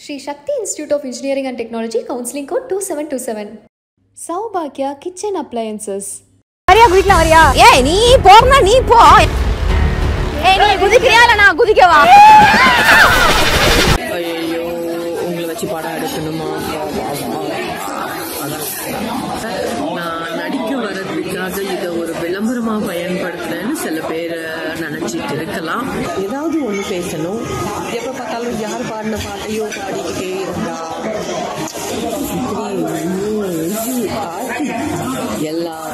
Sri Shakti Institute of Engineering and Technology, counseling code 2727. Saubhagya Kitchen Appliances. வரியா குதிக்கலாம் வரியா ஏய் நீ போறனா நீ போ ஏய் நீ குதிக்கிறியா இல்ல நான் குதிக்கவா ஐயோ உங்களை வச்சு படம் எடுக்கணுமா நான் நடிக்க வர்றதுக்காக இதை ஒரு விளம்பரமா பயன்படுத்துறேன்னு சில பேர் நினைச்சிட்டு இருக்கலாம் ஏதாவது ஒண்ணு பேசணும் எப்ப பார்த்தாலும் யார் பாடின பாட்டையோ பாடிக்கிட்டே இருந்தா இப்படி மூஞ்சி ஆட்டி எல்லாம்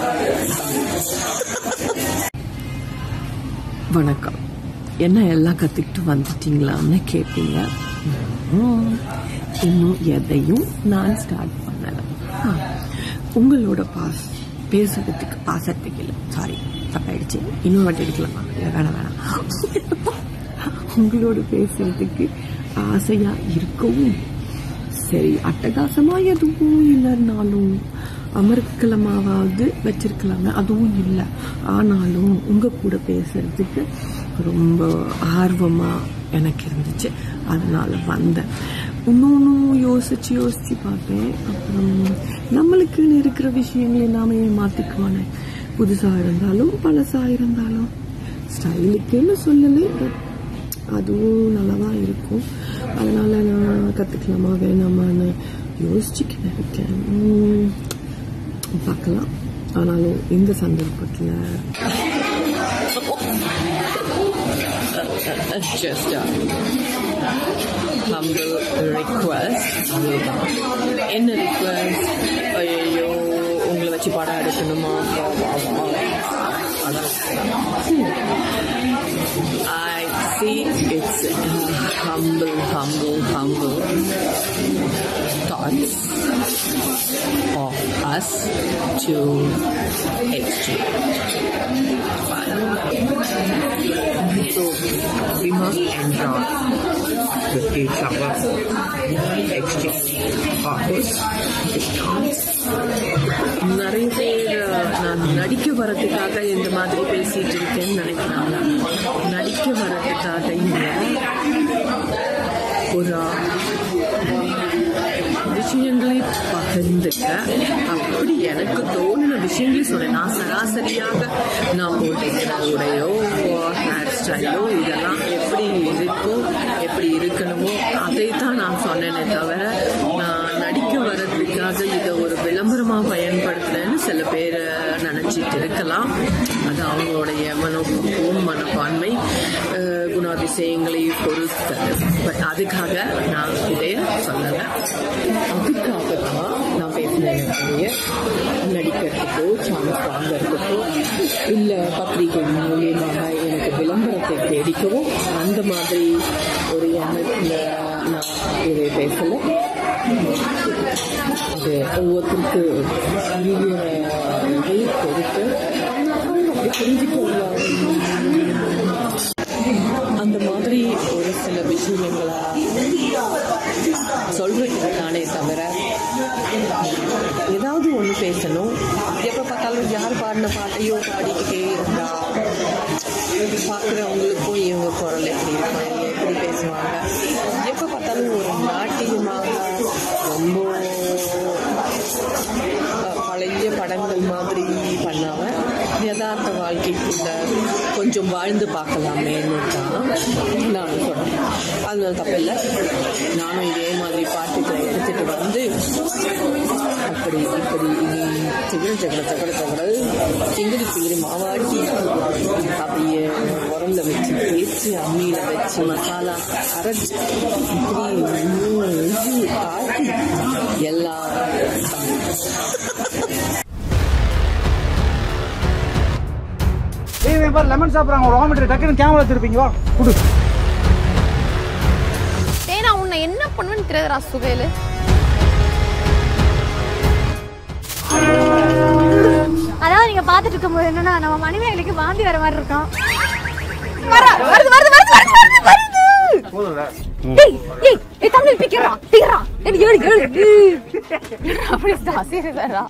வணக்கம் என்ன எல்லாம் கத்துக்கிட்டு வந்துட்டீங்களான்னு கேட்பீங்க ம், இன்னும் எதையும் நான் ஸ்டார்ட் பண்ணல ஆ, உங்களோட பாஸ் பேசுறதுக்கு பாசத்துக்கு இல்லை சாரி தப்பாயிடுச்சு இன்னொரு வாட்டி எடுக்கலாமா இல்லை வேணாம் வேணாம் உங்களோட பேசுறதுக்கு ஆசையா இருக்கவும் சரி அட்டகாசமா எதுவும் இல்லைன்னாலும் அமர்க்கலமாவது வச்சிருக்கலாங்க அதுவும் இல்லை ஆனாலும் உங்க கூட பேசுறதுக்கு ரொம்ப ஆர்வமா எனக்கு இருந்துச்சு அதனால வந்தேன் இன்னொன்னும் யோசிச்சு யோசிச்சு பார்த்தேன் அப்புறம் நம்மளுக்குன்னு இருக்கிற விஷயங்களை நாமே மாத்திக்குவானே புதுசா இருந்தாலும் பழசா இருந்தாலும் ஸ்டைலுக்குன்னு சொல்லலை பட் அதுவும் நல்லா தான் இருக்கும் அதனால நான் கற்றுக்கலாமா வேணாமான்னு யோசிச்சுக்கிட்டு இருக்கேன் உம், பார்க்கலாம் ஆனாலும் இந்த சந்தர்ப்பத்தில் ஜஸ்ட் ஹம்பிள் ரிக்வஸ்ட் அதுதான் என்ன ரிக்வஸ்ட் ஐயோ உங்களை வச்சு படம் எடுக்கணுமா அதான் I see it's uh, humble, humble, humble thoughts of us to exchange. So we must enjoy with each other, exchange offers, discounts. நிறைய பேர் நான் நடிக்க வரதுக்காக இந்த மாதிரி பேசிட்டு இருக்கேன்னு நினைக்கிறாங்க நடிக்க வரதுக்காக இல்லை ஒரு விஷயங்களை பகிர்ந்துக்க அப்படி எனக்கு தோணின விஷயங்களை சொன்னேன் நான் சராசரியாக நான் போட்டிருக்கிற உடையோ ஹேர் ஸ்டைலோ இதெல்லாம் எப்படி இருக்கோ எப்படி இருக்கணுமோ அதை தான் நான் சொன்னேனே தவிர நான் நடிக்க வர்றதுக்காக இதை ஒரு விளம்பரமா பயன்படுத்துறேன்னு சில பேர் நினைச்சிட்டு இருக்கலாம் அது அவங்களுடைய மனோபக்குவம் மனப்பான்மை அஹ், குணாதிசயங்களை பொறுத்தது பட் அதுக்காக நான் இதை சொல்லலை அதுக்காக தான் நான் பேசினேன் நடிக்கிறதுக்கோ சான்ஸ் வாங்கறதுக்கோ இல்லை பத்திரிகை மூலியமாக எனக்கு விளம்பரத்தை தேடிக்கவோ அந்த மாதிரி ஒரு எண்ணத்தில் நான் இதை பேசலை அது ஒவ்வொருத்தருக்கு புரியறதை பொறுத்து அப்படி புரிஞ்சுக்கொள்ள அந்த மாதிரி ஒரு சில விஷயங்களை சொல்றதுக்கு தானே தவிர ஏதாவது ஒன்று பேசணும் எப்போ பார்த்தாலும் யார் பாடின பாட்டையோ பாடிக்கிட்டே இருந்தா பார்க்குறவங்களுக்கும் இவங்க குரல் எப்படி இருக்கும் இவங்க எப்படி பேசுவாங்க எப்போ பார்த்தாலும் ஒரு நாட்டியமாக ரொம்ப அஹ், பழைய படங்கள் மாதிரி பண்ணாம யதார்த்த வாழ்க்கைக்குள்ள கொஞ்சம் வாழ்ந்து பார்க்கலாமேன்னு தான் நான் சொன்னேன் அதனால தப்பில்லை நானும் இதே மாதிரி பாட்டுகளை எடுத்துட்டு வந்து அப்படி இப்படி சிகர சக்கர சக்கர சக்கர சிங்கிரி சிங்கிரி மாவாட்டி அப்படியே உரல்ல வச்சு தேய்ச்சி அம்மியில வச்சு மசாலா அரைச்சி இப்படி இது ஆட்டி எல்லாம் ஏய் இவன் பாரு லெமன் சாப்பிட்றாங்க ஒரு ஆமிட்டர் டக்குன்னு கேமரா திருப்பீங்க வா குடு டேய் நான் உன்னை என்ன பண்ணுவேன்னு தெரியாதுடா சுகையில அதாவது நீங்க பாத்துட்டு இருக்கும்போது என்னன்னா நம்ம மணிமேகலைக்கு வாந்தி வர மாதிரி இருக்கும் வருது வருது வருது வருது வருது வருது போதும்ல டேய் டேய் ஏய் தமிழ் பிக்கிறா பிக்கிறா ஏய் ஏழு ஏழு அப்படி சீரியஸா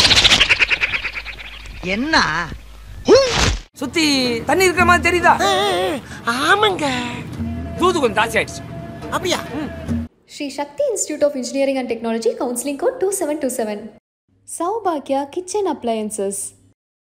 என்ன சுத்தி தண்ணி இருக்கிற மாதிரி தெரியுதா ஆமாங்க தூது கொஞ்சம் ஜாஸ்தி ஆயிடுச்சு அப்படியா Sri Sakthi institute of engineering and technology counselling code two seven two seven சௌபாக்யா கிச்சன் அப்ளையன்சஸ்